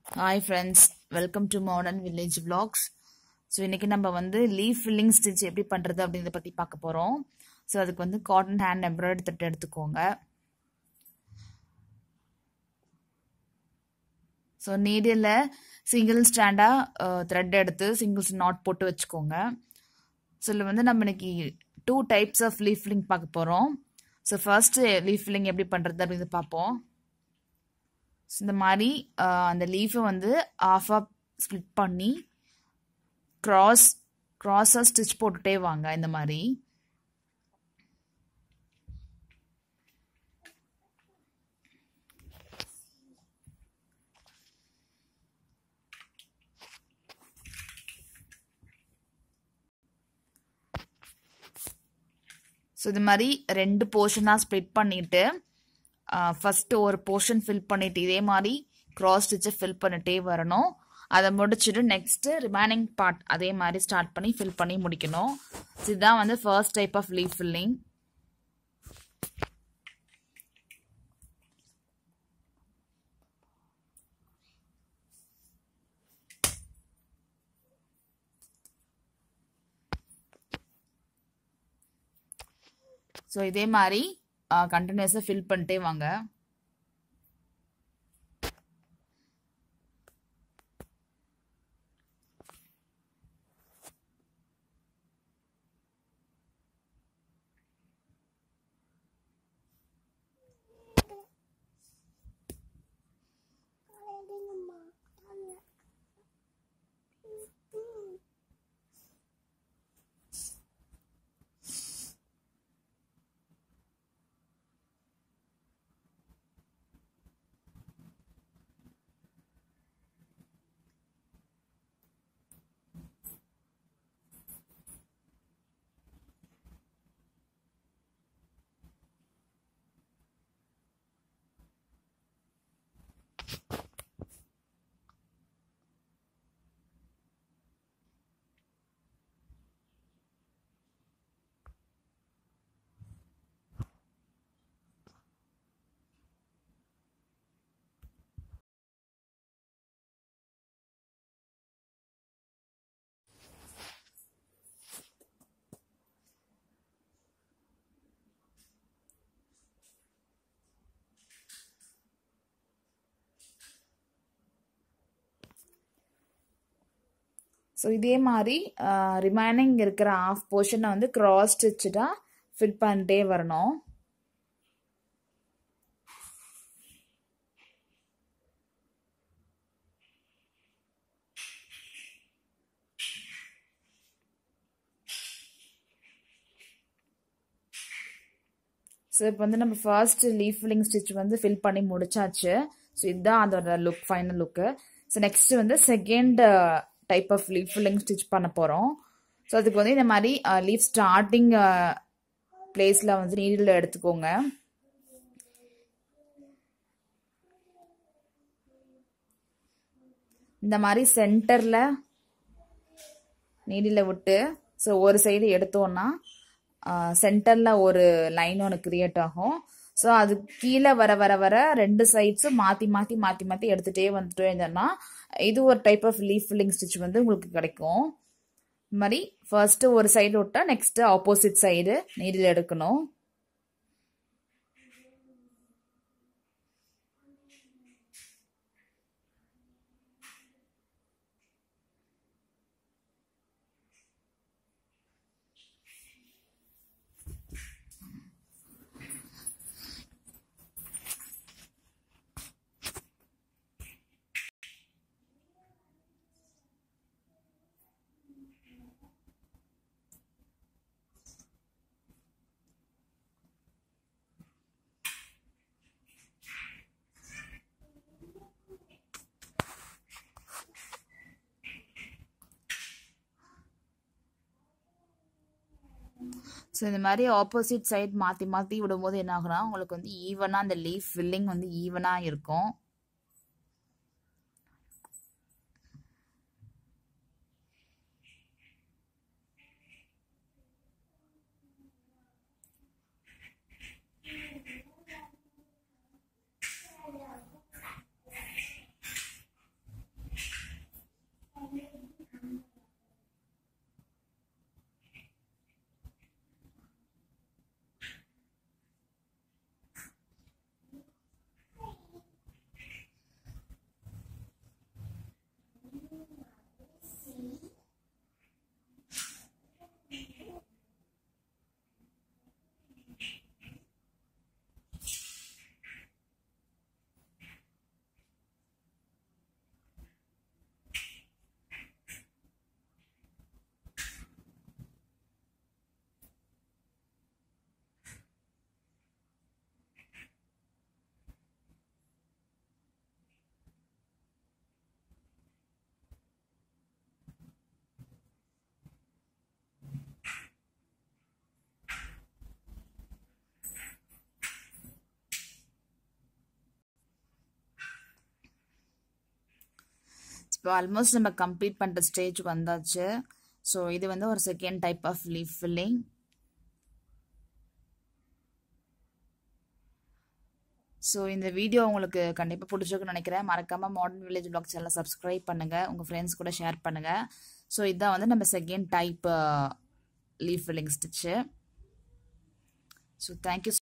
hi friends welcome to modern village vlogs so இன்றைக்கி நம்ம வந்து லீஃப் ஃபில்லிங் ஸ்டிச் எப்படி பண்ணுறது அப்படின்றத பற்றி பார்க்க போகிறோம் ஸோ அதுக்கு வந்து காட்டன் ஹேண்ட் எம்ப்ராய்டரி தட்டு எடுத்துக்கோங்க ஸோ நீடியில் சிங்கிள் ஸ்டாண்டாக த்ரெட் எடுத்து சிங்கிள்ஸ் நாட் போட்டு வச்சுக்கோங்க ஸோ இதில் வந்து நம்ம இன்னைக்கு two types of leaf filling பார்க்க போகிறோம் ஸோ ஃபர்ஸ்ட் லீஃப் ஃபில்லிங் எப்படி பண்ணுறது அப்படின்னு பார்ப்போம் இந்த மாதிரி அந்த லீஃபை வந்து ஆஃபாக ஸ்ப்ளிட் பண்ணி க்ராஸ் க்ராஸாக ஸ்டிச் போட்டுட்டே வாங்க இந்த மாதிரி ஸோ இது மாதிரி ரெண்டு போர்ஷனாக ஸ்ப்ளிட் பண்ணிவிட்டு ஃபஸ்ட்டு ஒரு போர்ஷன் ஃபில் பண்ணிவிட்டு இதே மாதிரி க்ராஸ் ஸ்டிச்சை ஃபில் பண்ணிட்டே வரணும் அதை முடிச்சுட்டு நெக்ஸ்ட்டு ரிமைனிங் பார்ட் அதே மாதிரி ஸ்டார்ட் பண்ணி ஃபில் பண்ணி முடிக்கணும் இதுதான் வந்து first type of leave filling so இதே மாதிரி கண்டினியூஸாக ஃபில் பண்ணிட்டே வாங்க ஸோ இதே மாதிரி ரிமைனிங் இருக்கிற ஆஃப் போர்ஷனை வந்து க்ராஸ் ஸ்டிச்சுடாக ஃபிட் பண்ணிட்டே வரணும் ஸோ இப்போ வந்து நம்ம ஃபர்ஸ்ட் லீஃப் ஃபில்லிங் ஸ்டிச் வந்து ஃபில் பண்ணி முடிச்சாச்சு ஸோ இதுதான் அதோட look final look so next வந்து second type of leaf filling stitch பண்ண போகிறோம் ஸோ அதுக்கு வந்து இந்த மாதிரி லீஃப் ஸ்டார்டிங் பிளேஸில் வந்து நீடில் எடுத்துக்கோங்க இந்த மாதிரி சென்டரில் நீடில் விட்டு ஸோ ஒரு சைடு எடுத்தோன்னா சென்டரில் ஒரு லைன் ஒன்று கிரியேட் ஆகும் ஸோ அது கீழே வர வர வர ரெண்டு சைட்ஸும் மாற்றி மாற்றி மாற்றி மாற்றி எடுத்துகிட்டே வந்துட்டே இருந்தோன்னா இது ஒரு type of leaf filling stitch வந்து உங்களுக்கு கிடைக்கும் இது மாதிரி ஃபர்ஸ்ட்டு ஒரு சைடு விட்டால் நெக்ஸ்ட்டு ஆப்போசிட் சைடு நீடில் எடுக்கணும் ஸோ இந்த மாதிரி ஆப்போசிட் சைட் மாற்றி மாற்றி விடும்போது என்ன ஆகுனா உங்களுக்கு வந்து ஈவனாக அந்த லீஃப் ஃபில்லிங் வந்து ஈவனாக இருக்கும் இப்போ ஆல்மோஸ்ட் நம்ம கம்ப்ளீட் பண்ணுற ஸ்டேஜ் வந்தாச்சு ஸோ இது வந்து ஒரு second type of leaf filling so இந்த வீடியோ உங்களுக்கு கண்டிப்பாக பிடிச்சிருக்குன்னு நினைக்கிறேன் மறக்காமல் மாடர்ன் வில்லேஜ் பிளாக் சேனலை சப்ஸ்கிரைப் பண்ணுங்கள் உங்கள் ஃப்ரெண்ட்ஸ் கூட ஷேர் பண்ணுங்கள் ஸோ இதுதான் வந்து நம்ம second type leaf filling stitch so thank you